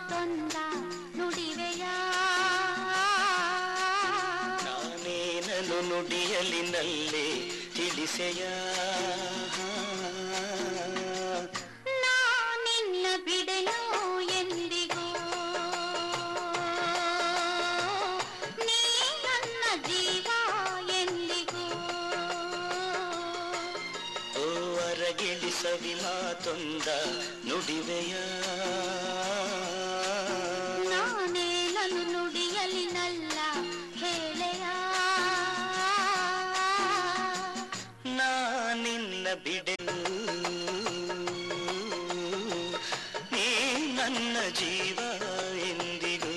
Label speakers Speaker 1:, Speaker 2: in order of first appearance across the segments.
Speaker 1: ಮಾತೊಂದ ನುಡಿವೆಯ
Speaker 2: ನಾನೇನನು ನುಡಿಯಲಿನಲ್ಲೇ ತಿಳಿಸೆಯ
Speaker 1: ನಾ ನಿನ್ನ ಬಿಡೆನು ಎಂದಿಗೂ ನೀ ನನ್ನ ಜೀವ ಎಂದಿಗೂ
Speaker 2: ಓ ಅರಗಿಳಿಸವಿ ಮಾತೊಂದ ನುಡಿವೆಯ
Speaker 1: ನಾನೇನನು ನುಡಿಯಲಿನಲ್ಲ ಹೇಳೆಯ
Speaker 2: ನಾ ನಿನ್ನ ಬಿಡೆನು ನೀ ನನ್ನ ಜೀವ ಎಂದಿಗೂ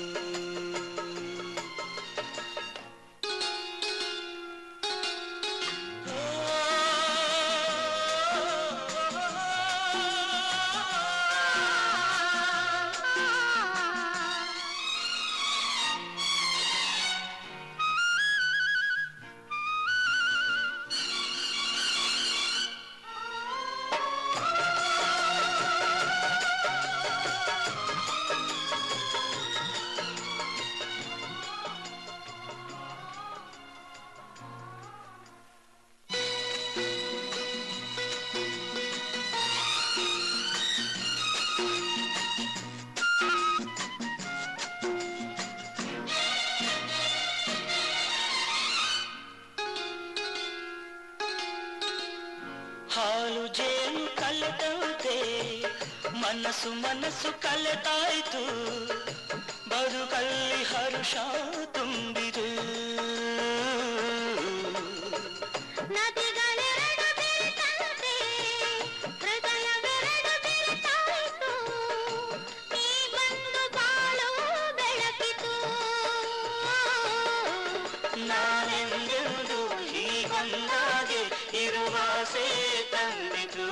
Speaker 2: ಹಾಲು ಜೇನು ಕಲೆದಂತೆ ಮನಸ್ಸು ಮನಸ್ಸು ಕಲೆತಾಯ್ತು ಬದುಕಲ್ಲಿ ಹರುಷ ತುಂಬಿರು
Speaker 1: ನದಿಗಳೆರಡು ಬೆರೆತಂತೆ ಹೃದಯವೆರಡು ಬೆರೆತಾಯಿತು ನೀ ಬಂದು ಬಾಳು ಬೆಳಕಿತು
Speaker 2: ನಾನೆಂದೆಂದು ಹೀಗೊಂದಾಗೆ ಇರುವಾಸೆ ತಂದಿತು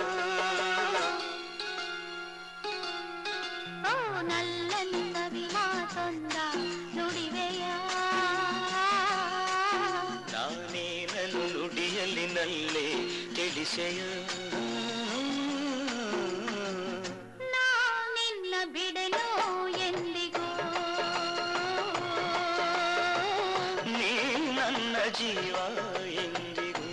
Speaker 1: ಓ ನಲ್ಲನಿ ಕವಿ ಮಾತೊಂದ ನುಡಿವೆಯ
Speaker 2: ನಾನೇನನು ನುಡಿಯಲಿನಲ್ಲೇ ತಿಳಿಸೆಯ
Speaker 1: ನಾ ನಿನ್ನ ಬಿಡೆನು ಎಂದಿಗೂ
Speaker 2: ನೀ ನನ್ನ ಜೀವ ಎಂದಿಗೂ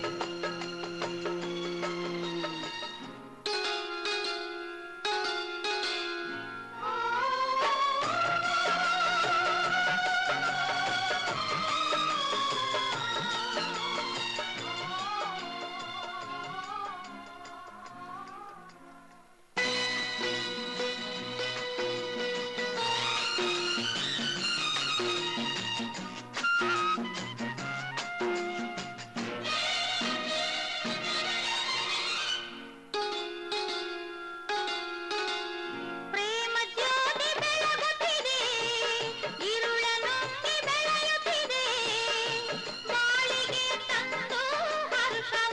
Speaker 1: ಪ್ರೇಮ ಜ್ಯೋತಿ ಬೆಳಗುತ್ತಿದೆ ಇರುಳ ನುಂಗಿ ಬೆಳೆಯುತ್ತಿದೆ ಬಾಳಿಗೆ ತಂದು ಹರ್ಷವ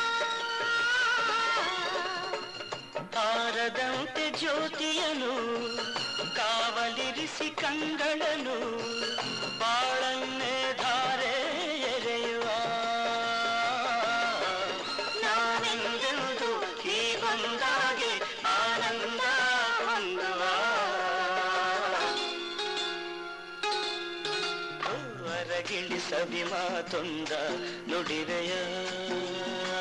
Speaker 2: ಆರದಂತೆ ಜ್ಯೋತಿಯನು ಕಾವಲಿರಿಸಿ ಕಂಗಳನು ಬಾಳನ್ನೇ ಧಾರೆ ಎರೆಯುವ ನಾನೆಂದೆಂದು ಹೀಗೊಂದಾಗೆ ಆನಂದ ಹೊಂದುವ ಹೊರಗಿಳಿಸವಿ ಮಾತೊಂದ ನುಡಿವೆಯ